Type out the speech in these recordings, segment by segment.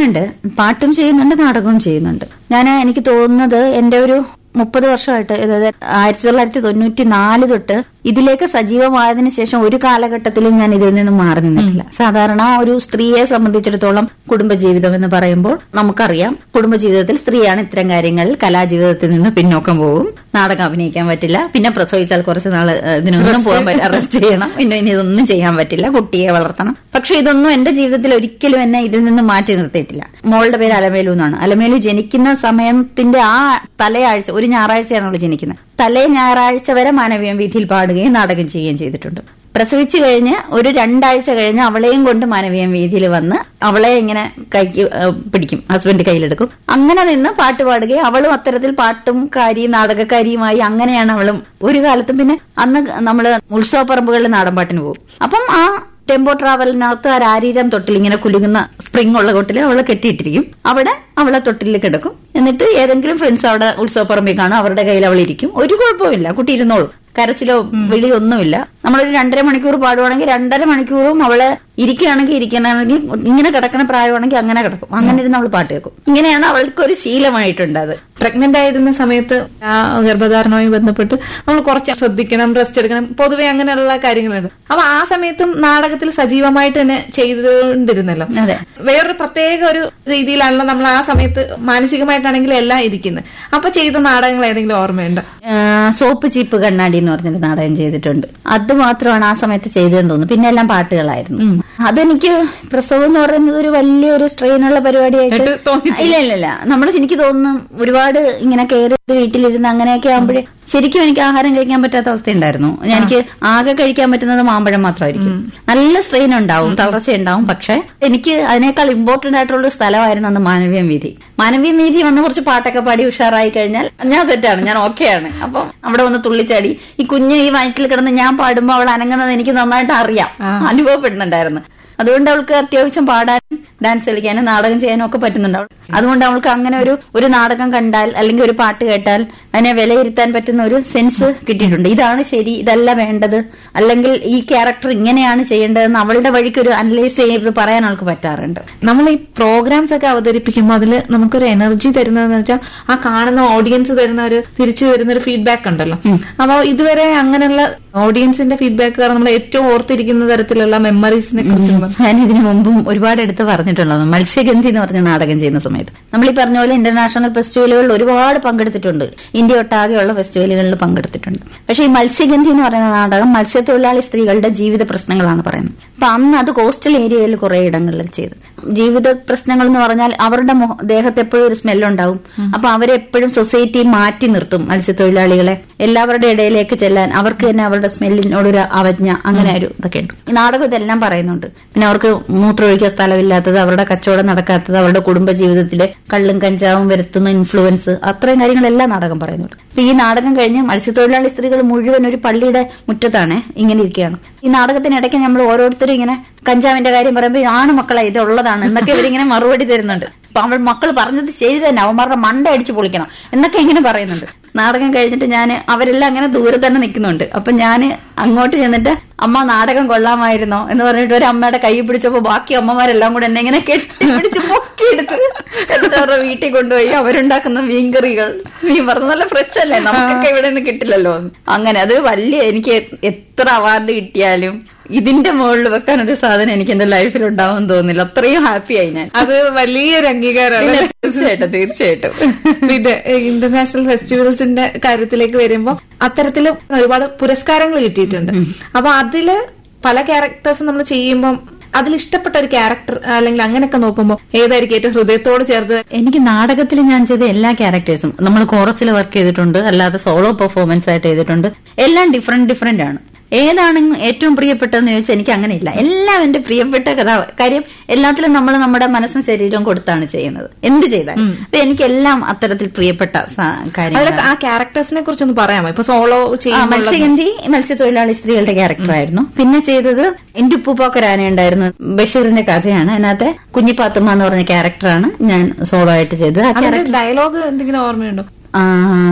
ചെയ്യുന്നുണ്ട് പാട്ടും ചെയ്യുന്നുണ്ട് നാടകവും ചെയ്യുന്നുണ്ട് ഞാൻ എനിക്ക് തോന്നുന്നത് എന്റെ ഒരു മുപ്പത് വർഷമായിട്ട് അതായത് ആയിരത്തി തൊള്ളായിരത്തി തൊണ്ണൂറ്റി നാല് തൊട്ട് ഇതിലേക്ക് സജീവമായതിനു ശേഷം ഒരു കാലഘട്ടത്തിലും ഞാൻ ഇതിൽ നിന്ന് മാറി നിന്നിട്ടില്ല സാധാരണ ഒരു സ്ത്രീയെ സംബന്ധിച്ചിടത്തോളം കുടുംബജീവിതം എന്ന് പറയുമ്പോൾ നമുക്കറിയാം കുടുംബജീവിതത്തിൽ സ്ത്രീയാണ് ഇത്തരം കാര്യങ്ങളിൽ കലാജീവിതത്തിൽ നിന്ന് പിന്നോക്കം പോകും നാടകം അഭിനയിക്കാൻ പറ്റില്ല പിന്നെ പ്രസവിച്ചാൽ കുറച്ച് നാൾ ഇതിനൊന്നും പോകാൻ പറ്റില്ല അറസ്റ്റ് ചെയ്യണം പിന്നെ ഇനി ഇതൊന്നും ചെയ്യാൻ പറ്റില്ല കുട്ടിയെ വളർത്തണം പക്ഷെ ഇതൊന്നും എന്റെ ജീവിതത്തിൽ ഒരിക്കലും എന്നെ ഇതിൽ നിന്ന് മാറ്റി നിർത്തിയിട്ടില്ല മോളുടെ പേര് അലമേലു എന്നാണ് അലമേലു ജനിക്കുന്ന സമയത്തിന്റെ ആ തലയാഴ്ച ഒരു ഞായറാഴ്ചയാണ് അവൾ ജനിക്കുന്നത് തലേ ഞായറാഴ്ച വരെ മാനവീയം വീതിയിൽ പാടുകയും നാടകം ചെയ്യുകയും ചെയ്തിട്ടുണ്ട് പ്രസവിച്ചു കഴിഞ്ഞ് ഒരു രണ്ടാഴ്ച കഴിഞ്ഞ് അവളെയും കൊണ്ട് മാനവീയം വീതിയിൽ വന്ന് അവളെ ഇങ്ങനെ കൈക്ക് ഏഹ്, പിടിക്കും ഹസ്ബൻഡ് കയ്യിലെടുക്കും അങ്ങനെ നിന്ന് പാട്ട് പാടുകയും അവളും അത്തരത്തിൽ പാട്ടും കാരിയും നാടകക്കാരിയുമായി അങ്ങനെയാണ് അവളും ഒരു കാലത്തും പിന്നെ അന്ന് നമ്മള് ഉത്സവപ്പറമ്പുകളിൽ നാടൻ പാട്ടിന് പോകും അപ്പം ആ ടെമ്പോ ട്രാവലിനകത്ത് ആ രാരീരം തൊട്ടിൽ ഇങ്ങനെ കുലുങ്ങുന്ന സ്പ്രിംഗ് ഉള്ള തൊട്ടിൽ അവളെ കെട്ടിയിട്ടിരിക്കും അവിടെ അവളെ തൊട്ടിൽ കിടക്കും എന്നിട്ട് ഏതെങ്കിലും ഫ്രണ്ട്സ് അവിടെ ഉത്സവപ്പറമ്പിൽ കാണും അവരുടെ കയ്യിൽ അവൾ ഇരിക്കും ഒരു കുഴപ്പമില്ല കുട്ടി ഇരുന്നോളും കരച്ചിലോ വിളിയോ ഒന്നുമില്ല നമ്മളൊരു രണ്ടര മണിക്കൂർ പാടുവാണെങ്കിൽ രണ്ടര മണിക്കൂറും അവള് ഇരിക്കുകയാണെങ്കിൽ ഇരിക്കണമെങ്കിൽ ഇങ്ങനെ കിടക്കുന്ന പ്രായമാണെങ്കിൽ അങ്ങനെ കിടക്കും അങ്ങനെ ഇരുന്ന് അവൾ പാട്ട് കേൾക്കും ഇങ്ങനെയാണ് അവൾക്ക് ഒരു ശീലമായിട്ടുണ്ട് അത് പ്രഗ്നന്റ് ആയിരുന്ന സമയത്ത് ആ ഗർഭധാരണവുമായി ബന്ധപ്പെട്ട് നമ്മൾ കുറച്ച് ശ്രദ്ധിക്കണം റെസ്റ്റ് എടുക്കണം പൊതുവെ അങ്ങനെയുള്ള കാര്യങ്ങളുണ്ട് അപ്പൊ ആ സമയത്തും നാടകത്തിൽ സജീവമായിട്ട് തന്നെ ചെയ്തുകൊണ്ടിരുന്നല്ലോ അതെ. വേറൊരു പ്രത്യേക ഒരു രീതിയിലാണല്ലോ നമ്മൾ ആ സമയത്ത് മാനസികമായിട്ടാണെങ്കിലും എല്ലാം ഇരിക്കുന്നത് അപ്പൊ ചെയ്ത നാടകങ്ങൾ ഏതെങ്കിലും ഓർമ്മയുണ്ടോ ആ, സോപ്പ് ചീപ്പ് കണ്ണാടി എന്ന് പറഞ്ഞൊരു നാടകം ചെയ്തിട്ടുണ്ട് അത് മാത്രമാണ് ആ സമയത്ത് ചെയ്തതെന്ന് തോന്നുന്നു പിന്നെ എല്ലാം പാട്ടുകളായിരുന്നു അതെനിക്ക് പ്രസവം എന്ന് പറയുന്നത് ഒരു വലിയൊരു സ്ട്രെയിനുള്ള പരിപാടിയായിട്ട് ആയിട്ട് തോന്നിയിട്ടില്ല. ഇല്ല ഇല്ല ഇല്ല നമ്മൾ എനിക്ക് തോന്നുന്നു ഒരുപാട് ഇങ്ങനെ കയറി വീട്ടിലിരുന്ന് അങ്ങനെയൊക്കെ ആകുമ്പോഴേ ശരിക്കും എനിക്ക് ആഹാരം കഴിക്കാൻ പറ്റാത്ത അവസ്ഥയുണ്ടായിരുന്നു എനിക്ക് ആകെ കഴിക്കാൻ പറ്റുന്നത് മാമ്പഴം മാത്രമായിരിക്കും നല്ല സ്ട്രെയിൻ ഉണ്ടാവും തളർച്ച ഉണ്ടാവും പക്ഷെ എനിക്ക് അതിനേക്കാൾ ഇമ്പോർട്ടന്റ് ആയിട്ടുള്ള ഒരു സ്ഥലമായിരുന്നു അന്ന് മാനവീയം വീതി മാനവീയം വീതി വന്ന് കുറച്ച് പാട്ടൊക്കെ പാടി ഉഷാറായി കഴിഞ്ഞാൽ ഞാൻ സെറ്റാണ് ഞാൻ ഓക്കെയാണ് അപ്പം അവിടെ വന്ന് തുള്ളിച്ചാടി ഈ കുഞ്ഞ് ഈ വയറ്റിൽ കിടന്ന് ഞാൻ പാടുമ്പോൾ അവൾ അനങ്ങുന്നത് എനിക്ക് നന്നായിട്ട് അറിയാം അനുഭവപ്പെടുന്നുണ്ടായിരുന്നു അതുകൊണ്ട് അവൾക്ക് അത്യാവശ്യം പാടാനും ഡാൻസ് കളിക്കാനും നാടകം ചെയ്യാനും ഒക്കെ പറ്റുന്നുണ്ട് അവൾ അതുകൊണ്ട് അവൾക്ക് അങ്ങനെ ഒരു ഒരു നാടകം കണ്ടാൽ അല്ലെങ്കിൽ ഒരു പാട്ട് കേട്ടാൽ അതിനെ വിലയിരുത്താൻ പറ്റുന്ന ഒരു സെൻസ് കിട്ടിയിട്ടുണ്ട് ഇതാണ് ശരി ഇതല്ല വേണ്ടത് അല്ലെങ്കിൽ ഈ ക്യാരക്ടർ ഇങ്ങനെയാണ് ചെയ്യേണ്ടതെന്ന് അവളുടെ വഴിക്ക് ഒരു അനലൈസ് ചെയ്ത് പറയാൻ അവൾക്ക് പറ്റാറുണ്ട് നമ്മൾ ഈ പ്രോഗ്രാംസ് ഒക്കെ അവതരിപ്പിക്കുമ്പോൾ അതിൽ നമുക്കൊരു എനർജി തരുന്നതെന്ന് വെച്ചാൽ ആ കാണുന്ന ഓഡിയൻസ് തരുന്ന ഒരു തിരിച്ചു വരുന്ന ഒരു ഫീഡ്ബാക്ക് ഉണ്ടല്ലോ അപ്പോൾ ഇതുവരെ അങ്ങനെയുള്ള ഓഡിയൻസിന്റെ ഫീഡ്ബാക്ക് കാരണം നമ്മൾ ഏറ്റവും ഓർത്തിരിക്കുന്ന തരത്തിലുള്ള മെമ്മറീസിനെ കുറിച്ച് ഒന്ന് ഞാൻ ഇതിനു മുമ്പും ഒരുപാട് എടുത്ത് പറഞ്ഞിട്ടുള്ളത് മത്സ്യഗന്ധി എന്ന് പറഞ്ഞ നാടകം ചെയ്യുന്ന സമയത്ത് നമ്മൾ ഈ പറഞ്ഞ പോലെ ഇന്റർനാഷണൽ ഫെസ്റ്റിവലുകളിൽ ഒരുപാട് പങ്കെടുത്തിട്ടുണ്ട് ഇന്ത്യ ഒട്ടാകെയുള്ള ഫെസ്റ്റിവലുകളിൽ പങ്കെടുത്തിട്ടുണ്ട് പക്ഷേ ഈ മത്സ്യഗന്ധി എന്ന് പറയുന്ന നാടകം മത്സ്യത്തൊഴിലാളി സ്ത്രീകളുടെ ജീവിത പ്രശ്നങ്ങളാണ് പറയുന്നത് അപ്പൊ അന്ന് അത് കോസ്റ്റൽ ഏരിയയിൽ കുറെ ഇടങ്ങളിൽ ചെയ്തു ജീവിത പ്രശ്നങ്ങൾ എന്ന് പറഞ്ഞാൽ അവരുടെ മുഖ- ദേഹത്ത് എപ്പോഴും ഒരു സ്മെല്ലുണ്ടാവും അപ്പൊ അവരെ എപ്പോഴും സൊസൈറ്റി മാറ്റി നിർത്തും മത്സ്യത്തൊഴിലാളികളെ എല്ലാവരുടെ ഇടയിലേക്ക് ചെല്ലാൻ അവർക്ക് തന്നെ അവരുടെ സ്മെല്ലിനോടൊരു അവജ്ഞ അങ്ങനെ ഒരു ഇതൊക്കെ ഉണ്ട് ഈ നാടകം ഇതെല്ലാം പറയുന്നുണ്ട് പിന്നെ അവർക്ക് മൂത്രമൊഴിക്കാൻ സ്ഥലമില്ലാത്തത് അവരുടെ കച്ചവടം നടക്കാത്തത് അവരുടെ കുടുംബ ജീവിതത്തിലെ കള്ളും കഞ്ചാവും വരുത്തുന്ന ഇൻഫ്ലുവൻസ് അത്രയും കാര്യങ്ങളെല്ലാം നാടകം പറയുന്നുണ്ട് അപ്പൊ ഈ നാടകം കഴിഞ്ഞ് മത്സ്യത്തൊഴിലാളി സ്ത്രീകൾ മുഴുവൻ ഒരു പള്ളിയുടെ മുറ്റത്താണ് ഇങ്ങനെ ഇരിക്കുകയാണ് ഈ നാടകത്തിനിടയ്ക്ക് നമ്മൾ ഓരോരുത്തരും ഇങ്ങനെ കഞ്ചാവിന്റെ കാര്യം പറയുമ്പോൾ ആണ് മക്കളെ ഇത് ഉള്ളതാണ് എന്നൊക്കെ ഇവരിങ്ങനെ മറുപടി തരുന്നുണ്ട് അപ്പൊ അവൾ മക്കൾ പറഞ്ഞത് ശരി തന്നെ അവന്മാരുടെ മണ്ട അടിച്ചു പൊളിക്കണം എന്നൊക്കെ ഇങ്ങനെ പറയുന്നുണ്ട് നാടകം കഴിഞ്ഞിട്ട് ഞാൻ അവരെല്ലാം അങ്ങനെ ദൂരെ തന്നെ നിൽക്കുന്നുണ്ട് അപ്പൊ ഞാൻ അങ്ങോട്ട് ചെന്നിട്ട് അമ്മ നാടകം കൊള്ളാമായിരുന്നോ എന്ന് പറഞ്ഞിട്ട് ഒരു അമ്മയുടെ കൈ പിടിച്ചപ്പോ ബാക്കി അമ്മമാരെല്ലാം കൂടെ എന്നെ ഇങ്ങനെ കെട്ടിപ്പിടിച്ച് പൊക്കിയെടുത്ത് എന്നിട്ട് അവരുടെ വീട്ടിൽ കൊണ്ടുപോയി അവരുണ്ടാക്കുന്ന മീൻകറികൾ മീൻ പറഞ്ഞ നല്ല ഫ്രഷ് അല്ലേ നമുക്കൊക്കെ ഇവിടെ നിന്ന് കിട്ടില്ലല്ലോ അങ്ങനെ അത് വലിയ എനിക്ക് എത്ര അവാർഡ് കിട്ടിയാലും ഇതിന്റെ മുകളിൽ വെക്കാൻ ഒരു സാധനം എനിക്ക് എന്റെ ലൈഫിൽ ഉണ്ടാവും തോന്നില്ല അത്രയും ഹാപ്പിയായി ഞാൻ അത് വലിയൊരു അംഗീകാരമാണ് പിന്നെ തീർച്ചയായിട്ടും തീർച്ചയായിട്ടും പിന്നെ ഇന്റർനാഷണൽ ഫെസ്റ്റിവൽസിന്റെ കാര്യത്തിലേക്ക് വരുമ്പോൾ അത്തരത്തില് ഒരുപാട് പുരസ്കാരങ്ങൾ കിട്ടിയിട്ടുണ്ട് അപ്പൊ അതില് പല ക്യാരക്ടേഴ്സും നമ്മൾ ചെയ്യുമ്പോൾ അതിൽ ഇഷ്ടപ്പെട്ട ഒരു ക്യാരക്ടർ അല്ലെങ്കിൽ അങ്ങനെയൊക്കെ നോക്കുമ്പോൾ ഏതായിരിക്കും ഏറ്റവും ഹൃദയത്തോട് ചേർത്ത് എനിക്ക് നാടകത്തിൽ ഞാൻ ചെയ്ത എല്ലാ ക്യാരക്ടേഴ്സും നമ്മൾ കോറസിൽ വർക്ക് ചെയ്തിട്ടുണ്ട് അല്ലാതെ സോളോ പെർഫോമൻസ് ആയിട്ട് ചെയ്തിട്ടുണ്ട് എല്ലാം ഡിഫറെന്റ് ഡിഫറെന്റ് ആണ് ഏതാണ് ഏറ്റവും പ്രിയപ്പെട്ടതെന്ന് ചോദിച്ചാൽ എനിക്ക് അങ്ങനെയില്ല എല്ലാം എന്റെ പ്രിയപ്പെട്ട കഥ കാര്യം എല്ലാത്തിലും നമ്മൾ നമ്മുടെ മനസ്സും ശരീരവും കൊടുത്താണ് ചെയ്യുന്നത് എന്ത് ചെയ്താലും അപ്പൊ എനിക്കെല്ലാം അത്തരത്തിൽ പ്രിയപ്പെട്ട സ- കാര്യങ്ങളാണ് അതിലൊക്കെ ആ ക്യാരക്ടേഴ്സിനെ കുറിച്ചൊന്ന് പറയാമോ ഇപ്പൊ സോളോ ആ, ചെയ്യുമ്പോൾ മത്സ്യഗന്ധി മത്സ്യത്തൊഴിലാളി സ്ത്രീകളുടെ ക്യാരക്ടറായിരുന്നു പിന്നെ ചെയ്തത് എന്റെ ഉപ്പുപോക്കരാന ഉണ്ടായിരുന്നു ബഷീറിന്റെ കഥയാണ് അതിനകത്തെ കുഞ്ഞിപ്പാത്തുമ്മ എന്ന് പറഞ്ഞ ക്യാരക്ടറാണ് ഞാൻ സോളോ ആയിട്ട് ചെയ്തത് ആ അതിന്റെ ഡയലോഗ് എന്തെങ്കിലും ഓർമ്മയുണ്ടോ ആ,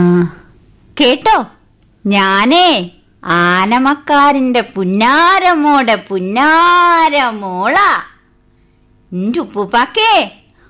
കേട്ടോ ഞാനേ ആനമക്കാരന്റെ പുന്നാരമോടെ പുന്നാരമോള എന്റെ ഉപ്പുപ്പാക്കേ